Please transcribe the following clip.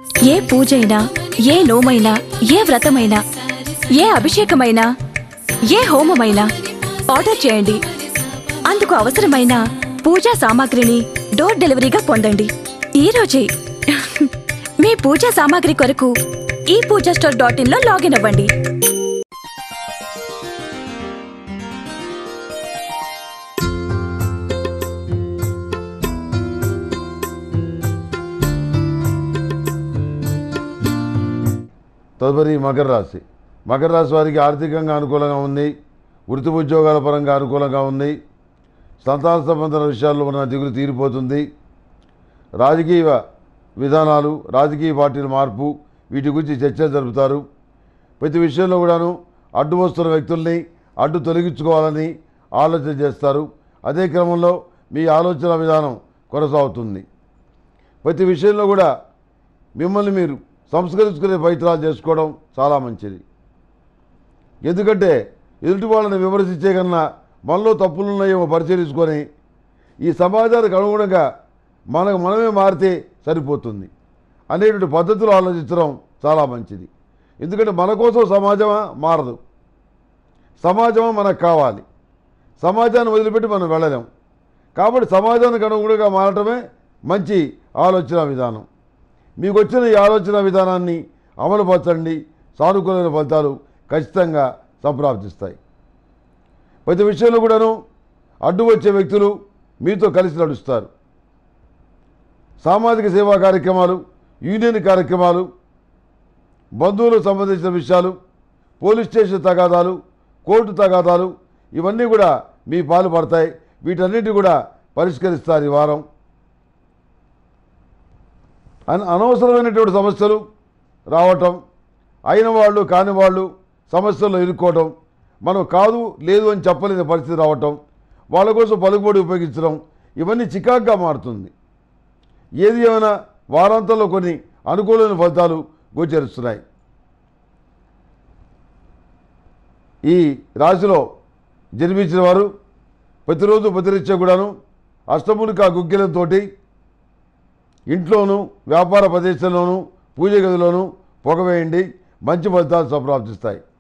ఏ పూజైనా ఏ నోమైనా ఏ వ్రతమైనా ఏ అభిషేకమైనా ఏ హోమమైనా ఆర్డర్ చేయండి అందుకు అవసరమైన పూజా సామాగ్రిని డోర్ డెలివరీగా పొందండి ఈ రోజే మీ పూజా సామాగ్రి కొరకు ఈ పూజా స్టోర్ డాట్ ఇన్ లో లాగిన్ అవ్వండి తదుపరి మకర రాశి మకర రాశి వారికి ఆర్థికంగా అనుకూలంగా ఉంది వృత్తి ఉద్యోగాల పరంగా అనుకూలంగా ఉంది సంతాన సంబంధన విషయాల్లో ఉన్న దిగులు తీరిపోతుంది రాజకీయ విధానాలు రాజకీయ పార్టీల మార్పు వీటి గురించి చర్చ జరుపుతారు ప్రతి విషయంలో కూడాను అడ్డు వస్తున్న వ్యక్తుల్ని అడ్డు తొలగించుకోవాలని ఆలోచన చేస్తారు అదే క్రమంలో మీ ఆలోచన విధానం కొనసాగుతుంది ప్రతి విషయంలో కూడా మిమ్మల్ని మీరు సంస్కరించుకునే ప్రయత్నాలు చేసుకోవడం చాలా మంచిది ఎందుకంటే ఎదుటి వాళ్ళని విమర్శించే కన్నా మనలో తప్పులున్నాయేమో పరిశీలించుకొని ఈ సమాజానికి అనుగుణంగా మనకు మనమే మారితే సరిపోతుంది అనేటువంటి పద్ధతులు ఆలోచించడం చాలా మంచిది ఎందుకంటే మన కోసం సమాజమా మారదు సమాజమా మనకు కావాలి సమాజాన్ని వదిలిపెట్టి మనం వెళ్ళలేం కాబట్టి సమాజానికి అనుగుణంగా మారటమే మంచి ఆలోచన విధానం మీకు వచ్చిన ఈ ఆలోచన విధానాన్ని అమలుపరచండి సానుకూలమైన ఫలితాలు ఖచ్చితంగా సంప్రాప్తిస్తాయి ప్రతి విషయంలో కూడాను అడ్డు వచ్చే వ్యక్తులు మీతో కలిసి నడుస్తారు సామాజిక సేవా కార్యక్రమాలు యూనియన్ కార్యక్రమాలు బంధువులకు సంబంధించిన విషయాలు పోలీస్ స్టేషన్ తగాదాలు కోర్టు తగాదాలు ఇవన్నీ కూడా మీ పాలు పడతాయి వీటన్నిటి కూడా పరిష్కరిస్తారు ఈ వారం అన అనవసరమైనటువంటి సమస్యలు రావటం అయిన వాళ్ళు కాని వాళ్ళు సమస్యల్లో ఇరుక్కోవటం మనం కాదు లేదు అని చెప్పలేని పరిస్థితి రావటం వాళ్ళ కోసం పలుకుబడి ఉపయోగించడం ఇవన్నీ చికాగ్గా మారుతుంది ఏది ఏమైనా వారాంతంలో కొన్ని అనుకూలమైన ఫలితాలు గోచరిస్తున్నాయి ఈ రాశిలో జన్మించిన వారు ప్రతిరోజు ప్రతిరీత్యా కూడాను అష్టములిక గుగ్గిలంతో ఇంట్లోనూ వ్యాపార ప్రదేశంలోనూ పూజ గదిలోనూ పొగవేయండి మంచి ఫలితాలు సంప్రాప్తిస్తాయి